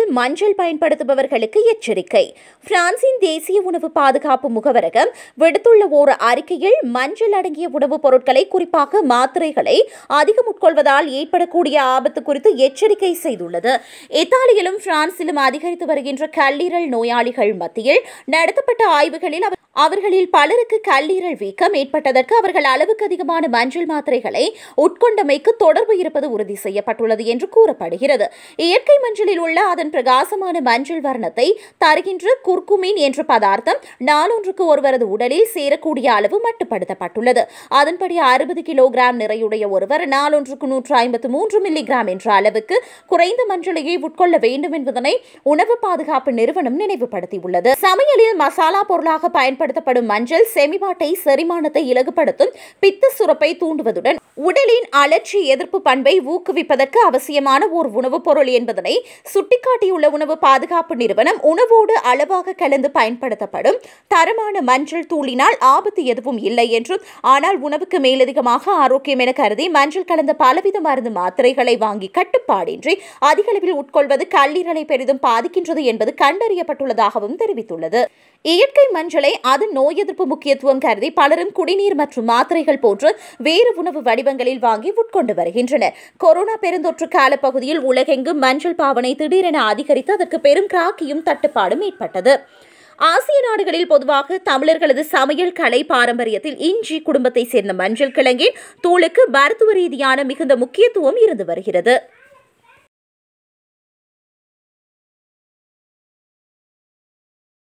மஞ்சள் பயன்படுத்துபவர்களுக்கு எச்சரிக்கை பிரான்சின் தேசிய உணவு பாதுகாப்பு முகவரகம் விடுத்துள்ள ஓர் அறிக்கையில் மஞ்சள் அடங்கிய உணவுப் பொருட்களை குறிப்பாக மாத்திரைகளை அதிகம் உட்கொள்வதால் ஏற்படக்கூடிய ஆபத்து குறித்து எச்சரிக்கை செய்துள்ளது இத்தாலியிலும் பிரான்சிலும் அதிகரித்து வருகின்ற கல்லீரல் நோயாளிகள் மத்தியில் நடத்தப்பட்ட ஆய்வுகளில் அவர் அவர்களில் பலருக்கு கல்லீரல் வீக்கம் ஏற்பட்டதற்கு அவர்கள் அளவுக்கு அதிகமான மஞ்சள் மாத்திரைகளை உட்கொண்டமைக்கு தொடர்பு இருப்பது உறுதி செய்யப்பட்டுள்ளது என்று கூறப்படுகிறது இயற்கை மஞ்சளில் உள்ள அதன் பிரகாசமான மஞ்சள் வர்ணத்தை தருகின்ற குர்குமின் என்ற பதார்த்தம் நாளொன்றுக்கு ஒருவரது உடலில் சேரக்கூடிய அளவு மட்டுப்படுத்தப்பட்டுள்ளது அதன்படி அறுபது கிலோகிராம் நிறையுடைய ஒருவர் நாளொன்றுக்கு நூற்று ஐம்பத்து மூன்று மில்லிகிராம் என்ற அளவுக்கு குறைந்த மஞ்சளையை உட்கொள்ள வேண்டும் என்பதனை உணவு பாதுகாப்பு நிறுவனம் நினைவுபடுத்தியுள்ளது சமையலில் மசாலா பொருளாக பயன்படுத்த பயன்படுத்தப்படும் மஞ்சள் செமிபாட்டை செரிமானத்தை இலகுபடுத்தும் பித்த சுரப்பை தூண்டுவதுடன் உடலின் அலட்சி எதிர்ப்பு பண்பை ஊக்குவிப்பதற்கு அவசியமான ஓர் உணவுப் பொருள் என்பதனை சுட்டிக்காட்டியுள்ள உணவு பாதுகாப்பு நிறுவனம் உணவோடு அளவாக கலந்து பயன்படுத்தப்படும் தரமான மஞ்சள் தூளினால் ஆபத்து எதுவும் இல்லை என்றும் ஆனால் உணவுக்கு மேலதிகமாக ஆரோக்கியம் என கருதி மஞ்சள் கலந்த பலவித மருந்து மாத்திரைகளை வாங்கி கட்டுப்பாடின்றி அதிக அளவில் உட்கொள்வது கல்லீரலை பெரிதும் பாதிக்கின்றது என்பது கண்டறியப்பட்டுள்ளதாகவும் தெரிவித்துள்ளது இயற்கை மஞ்சளை அதன் நோய் எதிர்ப்பு முக்கியத்துவம் கருதி பலரும் குடிநீர் மற்றும் மாத்திரைகள் போன்று வேறு உணவு வடிவங்களில் வாங்கி உட்கொண்டு வருகின்றனர் கொரோனா பெருந்தொற்று காலப்பகுதியில் உலகெங்கும் மஞ்சள் பாவனை திடீரென அதிகரித்து அதற்கு பெரும் கிராக்கியும் தட்டுப்பாடும் ஏற்பட்டது ஆசிய நாடுகளில் பொதுவாக தமிழர்களது சமையல் கலை பாரம்பரியத்தில் இஞ்சி குடும்பத்தை சேர்ந்த மஞ்சள் கிழங்கின் தூளுக்கு மருத்துவ ரீதியான மிகுந்த முக்கியத்துவம் இருந்து வருகிறது